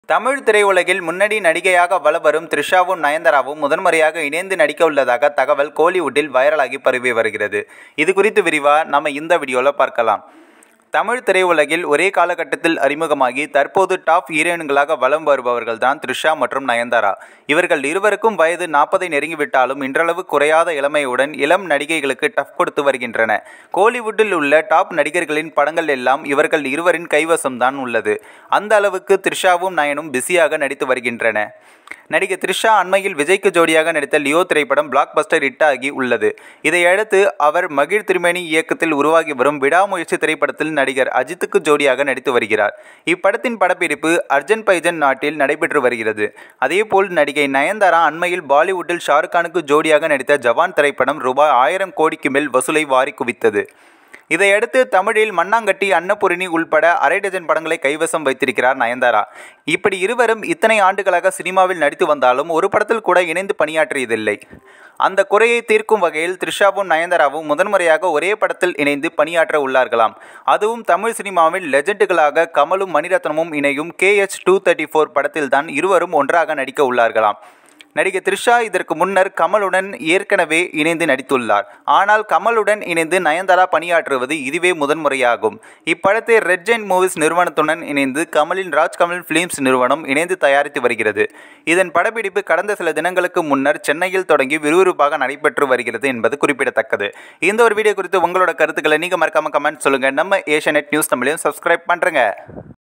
தமிழ் திரையுலகில் முன்னணி நடிகையாக வலம் வரும் த்ரிஷாவும் நயன்தாராவும் முதன்முறையாக இணைந்து நடிக்க உள்ளதாக தகவல் கோலிவுட்டில் வைரலாகி பரவி வருகிறது இது குறித்து விரிவாக நம்ம இந்த வீடியோவில் பார்க்கலாம் தமிழ் திரையுலகில் ஒரே காலகட்டத்தில் அறிமுகமாகி தற்போது டாப் ஹீரோயின்களாக வலம் வருபவர்கள் தான் த்ரிஷா மற்றும் நயன்தாரா இவர்கள் இருவருக்கும் வயது நாற்பதை நெருங்கிவிட்டாலும் இன்றளவு குறையாத இளமையுடன் இளம் நடிகைகளுக்கு டஃப் கொடுத்து வருகின்றன கோலிவுட்டில் உள்ள டாப் நடிகர்களின் படங்கள் எல்லாம் இவர்கள் இருவரின் கைவசம்தான் உள்ளது அந்த அளவுக்கு த்ரிஷாவும் நயனும் பிஸியாக நடித்து வருகின்றன நடிகை த்ரிஷா அண்மையில் விஜய்க்கு ஜோடியாக நடித்த லியோ திரைப்படம் பிளாக் பஸ்டர் ஹிட் ஆகி உள்ளது இதையடுத்து அவர் மகிழ் திருமேனி இயக்கத்தில் உருவாகி வரும் விடாமுயற்சி திரைப்படத்தில் நடிகர் அஜித்துக்கு ஜோடியாக நடித்து வருகிறார் இப்படத்தின் படப்பிடிப்பு அர்ஜன் பைஜன் நாட்டில் நடைபெற்று வருகிறது அதேபோல் நடிகை நயன்தாரா அண்மையில் பாலிவுட்டில் ஷாருக்கானுக்கு ஜோடியாக நடித்த ஜவான் திரைப்படம் ரூபாய் ஆயிரம் கோடிக்கு மேல் வசூலை வாரி குவித்தது இதையடுத்து தமிழில் மண்ணாங்கட்டி அன்னபூரணி உள்பட அரை டஜன் படங்களை கைவசம் வைத்திருக்கிறார் நயன்தாரா இப்படி இருவரும் இத்தனை ஆண்டுகளாக சினிமாவில் நடித்து வந்தாலும் ஒரு படத்தில் கூட இணைந்து பணியாற்றியதில்லை அந்த குறையை தீர்க்கும் வகையில் த்ரிஷாவும் நயன்தாராவும் முதன்முறையாக ஒரே படத்தில் இணைந்து பணியாற்ற உள்ளார்களாம் அதுவும் தமிழ் சினிமாவில் லெஜெண்டுகளாக கமலும் மணிரத்னமும் இணையும் கேஎச் டூ தேர்ட்டி ஃபோர் படத்தில்தான் இருவரும் ஒன்றாக நடிக்க உள்ளார்களாம் நடிகை த்ரிஷா இதற்கு முன்னர் கமலுடன் ஏற்கனவே இணைந்து நடித்துள்ளார் ஆனால் கமலுடன் இணைந்து நயன்தாரா பணியாற்றுவது இதுவே முதன்முறையாகும் இப்படத்தை ரெட் ஜெயின் மூவிஸ் நிறுவனத்துடன் இணைந்து கமலின் ராஜ்கமல் ஃபிலிம்ஸ் நிறுவனம் இணைந்து தயாரித்து வருகிறது இதன் படப்பிடிப்பு கடந்த சில தினங்களுக்கு முன்னர் சென்னையில் தொடங்கி விறுவிறுப்பாக நடைபெற்று வருகிறது என்பது குறிப்பிடத்தக்கது இந்த ஒரு வீடியோ குறித்து உங்களோட கருத்துக்களை நீங்கள் மறக்காம கமெண்ட் சொல்லுங்கள் நம்ம ஏஷியா நியூஸ் தமிழையும் சப்ஸ்கிரைப் பண்ணுறங்க